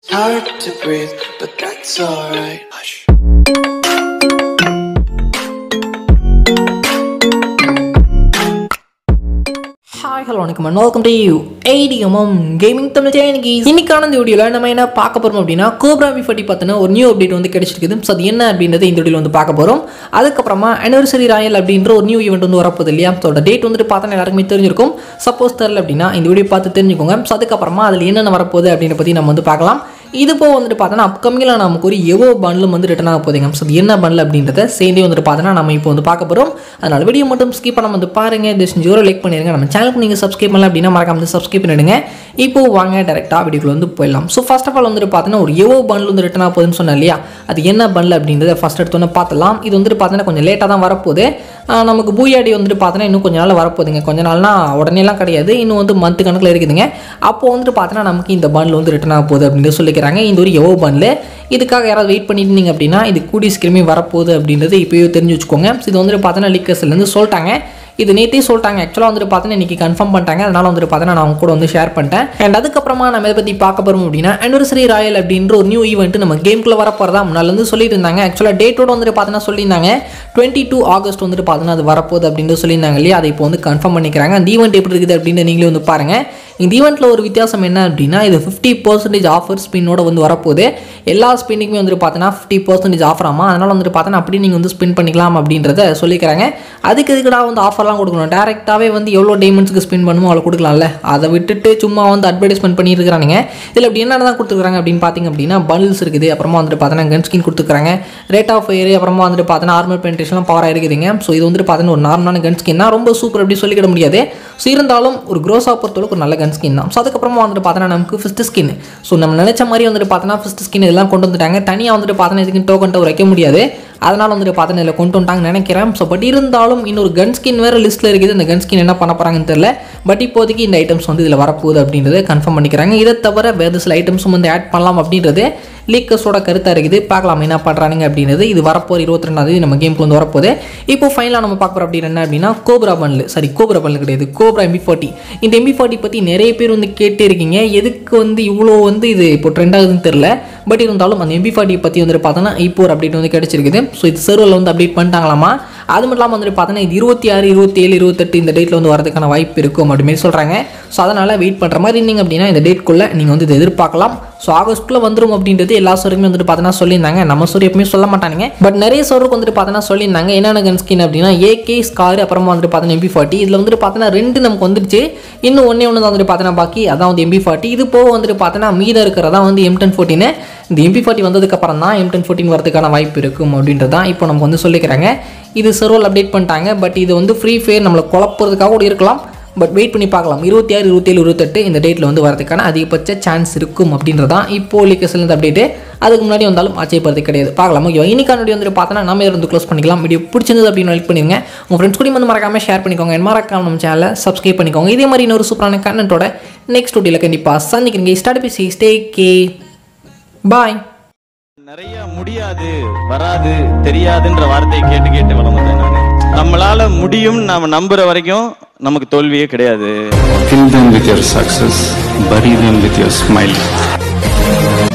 Hard to breathe, but that's alright. Hush. Hi hello வணக்கம் and welcome to you ATMM gaming Tamil channel இன்னைக்கான இந்த வீடியோவில் நம்ம என்ன பார்க்க போகிறோம் அப்படின்னா கோப்ரா வி ஃபட்டி பார்த்தோன்னா ஒரு நியூ அப்டேட் வந்து கிடைச்சிருக்குது ஸோ அது என்ன அப்படின்றத இந்த வீடியோவில் வந்து பார்க்க போகிறோம் அதுக்கப்புறமா அனிவர்சரி ராயல் அப்படின்ற ஒரு நியூ ஈவெண்ட் வந்து வரப்போகுது இல்லையா ஸோ அந்த டேட் வந்துட்டு பார்த்தா எல்லாருக்குமே தெரிஞ்சிருக்கும் சப்போஸ் தெரில அப்படின்னா இந்த வீடியோ பார்த்து தெரிஞ்சுக்கோங்க ஸோ அதுக்கப்புறமா அதில் என்னென்ன வரப்போகுது அப்படின்ற பற்றி நம்ம வந்து பார்க்கலாம் இது போக வந்துட்டு பார்த்தோன்னா அப்கமிங்கில் நமக்கு ஒரு எவோ பண்டிலும் வந்து ரிட்டர்ன் ஆக போகுதுங்க ஸோ அது என்ன பண்டில் அப்படின்றத சேர்ந்தே வந்துட்டு பார்த்தோன்னா நம்ம இப்போ வந்து பார்க்க போகிறோம் அதனால் வீடியோ மட்டும் ஸ்கிப் பண்ணாம வந்து பாருங்க திஸ் ஜோரோ லைக் பண்ணிடுங்க நம்ம சேனலுக்கு நீங்கள் சப்ஸ்கிரைப் பண்ணல அப்படின்னா மறக்காம வந்து சப்ஸ்கிரைப் பண்ணிடுங்க இப்போ வாங்க டேரெக்டாக வீடியோக்குள்ள வந்து போயிடலாம் ஸோ ஃபர்ஸ்ட் ஆஃப் ஆல் வந்துட்டு பார்த்தோன்னா ஒரு எவோ பண்டில் வந்து ரிட்டர்ன் ஆக போகுதுன்னு சொன்னேன் இல்லையா அது என்ன பண்டில் அப்படின்றத ஃபஸ்ட் எடுத்தோன்னே பார்த்தலாம் இது வந்துட்டு பார்த்தோன்னா கொஞ்சம் லேட்டாக தான் வரப்போகுது ஆஹ் நமக்கு பூயாடி வந்துட்டு பார்த்தோன்னா இன்னும் கொஞ்ச நாள் வரப்போகுதுங்க கொஞ்ச நாள்னா உடனேலாம் கிடையாது இன்னும் வந்து மந்த் கணக்கில் இருக்குதுங்க அப்போ வந்துட்டு பார்த்தோன்னா நமக்கு இந்த பண்டில் வந்து ரிட்டர்ன் ஆக போகுது அப்படின்னு சொல்லிக்கிறாங்க இந்த ஒரு எவோ பண்டில் இதுக்காக யாராவது வெயிட் பண்ணிட்டு இருந்தீங்க அப்படின்னா இது கூடி சீக்கிரமே வரப்போகுது அப்படின்றது இப்போயே தெரிஞ்சு வச்சுக்கோங்க இது வந்துட்டு பார்த்தோன்னா லீக்கர்ஸ்லேருந்து சொல்லிட்டாங்க இது நேற்றே சொல்லிட்டாங்க ஆக்சுவலாக வந்துட்டு பார்த்தோன்னா இன்றைக்கி கன்ஃபார்ம் பண்ணிட்டாங்க அதனால் வந்துட்டு பார்த்தோன்னா நான் அவங்க கூட வந்து ஷேர் பண்ணிட்டேன் அண்ட் அதுக்கப்புறமா நம்ம இதை பற்றி பார்க்க போகிறோம் அப்படின்னா anniversary ராயல் அப்படின்ற ஒரு நியூ ஈவெண்ட் நம்ம கேம்குள்ளே வர போகிறதா முன்னால இருந்து சொல்லிட்டு இருந்தாங்க ஆக்சுவலாக டேட்டோட வந்துட்டு பார்த்தோன்னா சொல்லியிருந்தாங்க டுவெண்ட்டி டூ ஆகஸ்ட் வந்துட்டு பார்த்தோன்னா அது வரப்போகுது அப்படின்னு சொல்லியிருந்தாங்க இல்லையா அதை இப்போ வந்து கன்ஃபார்ம் பண்ணிக்கிறாங்க அந்த ஈவெண்ட் எப்படி இருக்குது அப்படின்னு நீங்களே வந்து பாருங்கள் இந்த ஈவெண்ட்டில் ஒரு வித்தியாசம் என்ன அப்படின்னா இது ஃபிஃப்டி பர்சன்டேஜ் ஆஃபர் ஸ்பின்னோட வந்து வரப்போகுது எல்லா ஸ்பின்னுக்குமே வந்துட்டு பார்த்தோன்னா ஃபிஃப்டி பர்சன்டேஜ் ஆஃபர் ஆமா அதனால் வந்துட்டு பார்த்தோன்னா அப்படியே நீங்கள் வந்து ஸ்பின் பண்ணிக்கலாம் அப்படின்றத சொல்லிக்கிறாங்க அதுக்கு எதுக்குடா வந்து ஆஃபர்லாம் கொடுக்கணும் டேரெக்டாகவே வந்து எவ்வளோ டைமண்ட்ஸ்க்கு ஸ்பின் பண்ணுமோ அவ்வளோ கொடுக்கலாம்ல அதை விட்டுட்டு சும்மா வந்து அட்வர்டைஸ்மெண்ட் பண்ணிட்டு இருக்கிறானுங்க இதில் அப்படி என்ன தான் கொடுத்துருக்காங்க அப்படின்னு பார்த்தீங்க அப்படின்னா பண்டில்ஸ் இருக்குது அப்புறமா வந்துட்டு பார்த்தோன்னா கன் ஸ்கின் கொடுத்துருக்காங்க ரேட் ஆஃப் ஃபயர் அப்புறமா வந்துட்டு பார்த்தோன்னா ஆர்மர் பென்ட்ரேஷன்லாம் பவராக இருக்குதுங்க ஸோ இது வந்துட்டு பார்த்தோன்னா ஒரு நார்மலான கன் ஸ்கின் தான் ரொம்ப சூப்பர் அப்படி சொல்லிக்கிட முடியாது ஸோ இருந்தாலும் ஒரு க்ரோஸாக பொறுத்தளவுக்கு ஒரு நல்ல கன் ஸ்கின் தான் ஸோ அதுக்கப்புறமா வந்துட்டு பார்த்தோன்னா நமக்கு ஃபஸ்ட்டு ஸ்கின் ஸோ நம்ம நினச்ச மாதிரி வந்துட்டு பார்த்தோன்னா ஃபஸ்ட் ஸ்கின் இதெல்லாம் கொண்டு வந்துட்டாங்க தனியாக வந்துட்டு பார்த்தோன்னா இதுக்கு டோக்கன் டவர் வைக்க முடியாது அதனால் வந்துட்டு பார்த்தோன்னா இதில் கொண்டு வந்துட்டாங்கன்னு நினைக்கிறேன் ஸோ பட் இருந்தாலும் இன்னொரு கன் ஸ்கின் வேறு லிஸ்ட்டில் இருக்குது இந்த கன் ஸ்கின் என்ன பண்ண போகிறாங்கன்னு தெரியல பட் இப்போதைக்கு இந்த ஐட்டம்ஸ் வந்து இதில் வரப்போகுது அப்படின்றத கன்ஃபார்ம் பண்ணிக்கிறாங்க இதை தவிர வேறு சில ஐட்டம்ஸும் வந்து ஆட் பண்ணலாம் அப்படின்றது லீக்கர்ஸோட கருத்தாக இருக்குது பார்க்கலாம் என்ன பண்ணுறானுங்க அப்படின்றது இது வரப்போகிற இருபத்தி ரெண்டாந்தேதி நம்ம கேமுக்கு வந்து வரப்போகுது இப்போ ஃபைனலாக நம்ம பார்க்க போகிறோம் அப்படின்னு என்ன அப்படின்னா Cobra bundle sorry Cobra bundle கிடையாது கோப்ரா எம்பி ஃபார்ட்டி இந்த எம்பி ஃபார்ட்டி பற்றி நிறைய பேர் வந்து கேட்டே இருக்கீங்க எதுக்கு வந்து இவ்வளோ வந்து இது இப்போ ட்ரெண்ட் ஆகுதுன்னு தெரில பட் இருந்தாலும் அந்த எம்பி ஃபார்ட்டி பற்றி வந்துட்டு பார்த்தோன்னா இப்போ ஒரு அப்டேட் வந்து கிடச்சிருக்குது ஸோ இது சர்வரில் வந்து அப்டேட் பண்ணிட்டாங்களாமா அது மட்டும் இல்லாமல் வந்துட்டு பார்த்தோன்னா இது இருபத்தி ஆறு இருபத்தி ஏழு இருபத்தெட்டு இந்த டேட்டில் வந்து வரதுக்கான வாய்ப்பு இருக்கும் அப்படிமாரி சொல்கிறாங்க ஸோ அதனால் வெயிட் பண்ணுற மாதிரி இருந்தீங்க அப்படின்னா இந்த டேட்குள்ளே நீங்கள் வந்து இதை எதிர்பார்க்கலாம் ஸோ ஆகஸ்ட்டுக்குள்ளே வந்துரும் அப்படின்றது எல்லா சோருக்குமே வந்துட்டு பார்த்தோன்னா சொல்லியிருந்தாங்க நம்ம சோறு எப்பவுமே சொல்ல மாட்டானுங்க பட் நிறைய சோருக்கு வந்துட்டு பார்த்தோன்னா சொல்லியிருந்தாங்க என்னென்ன கன் ஸ்கின் அப்படின்னா ஏகே ஸ்கார் அப்புறமா வந்துட்டு பார்த்தோன்னா எம்பி ஃபார்ட்டி இதில் வந்துட்டு பார்த்தோன்னா ரெண்டு நமக்கு வந்துருச்சு இன்னும் ஒன்றே ஒன்று தான் வந்துட்டு பார்த்தோன்னா பாக்கி அதான் வந்து எம்பி ஃபார்ட்டி இது போக வந்துட்டு பார்த்தோன்னா மீதம் இருக்கிறதா வந்து எம் டென் ஃபோர்ட்டின்னு இந்த எம்பி ஃபார்ட்டி வந்ததுக்கப்புறம் தான் எம் டென் ஃபோர்ட்டின் வரதுக்கான வாய்ப்பு இருக்கும் அப்படின்றது தான் இப்போ நமக்கு வந்து சொல்லிக்கிறாங்க இது சர்வல் அப்டேட் பண்ணிட்டாங்க பட் இது வந்து ஃப்ரீ ஃபயர் நம்மளை குழப்பறதுக்காக கூட இருக்கலாம் பட் வெயிட் பண்ணி பார்க்கலாம் இருபத்தி ஆறு இருபத்தேழு இருபத்தெட்டு இந்த டேட்டில் வந்து வரதுக்கான அதிகபட்ச சான்ஸ் இருக்கும் அப்படின்றதான் இப்போ லீக்கஸ்லேருந்து அப்டேட்டு அதுக்கு முன்னாடி வந்தாலும் ஆச்சரியப்படுறது கிடையாது பார்க்கலாம் ஓகே இன்னைக்கான வீடியோ வந்துட்டு பார்த்தோன்னா நம்ம இருந்து க்ளோஸ் பண்ணிக்கலாம் வீடியோ பிடிச்சிருந்தது அப்படின்னு லைக் பண்ணிருங்க உங்கள் ஃப்ரெண்ட்ஸ் கூட வந்து மறக்காமல் ஷேர் பண்ணிக்கோங்க என் மறக்காம நம்ம சேனலை சப்ஸ்கிரைப் பண்ணிக்கோங்க இதே மாதிரி இன்னொரு சூப்பரான கண்டென்ட்டோட நெக்ஸ்ட் வீடியோவில் கண்டிப்பாக சந்திக்கிறீங்க start busy stay K bye நிறைய முடியாது வராது தெரியாதுன்ற வார்த்தையை கேட்டு கேட்டு வளர்ந்தேன் நானு நம்மளால முடியும் நாம நம்புற வரைக்கும் நமக்கு தோல்வியே கிடையாது Kill them with your success, bury them with your smile.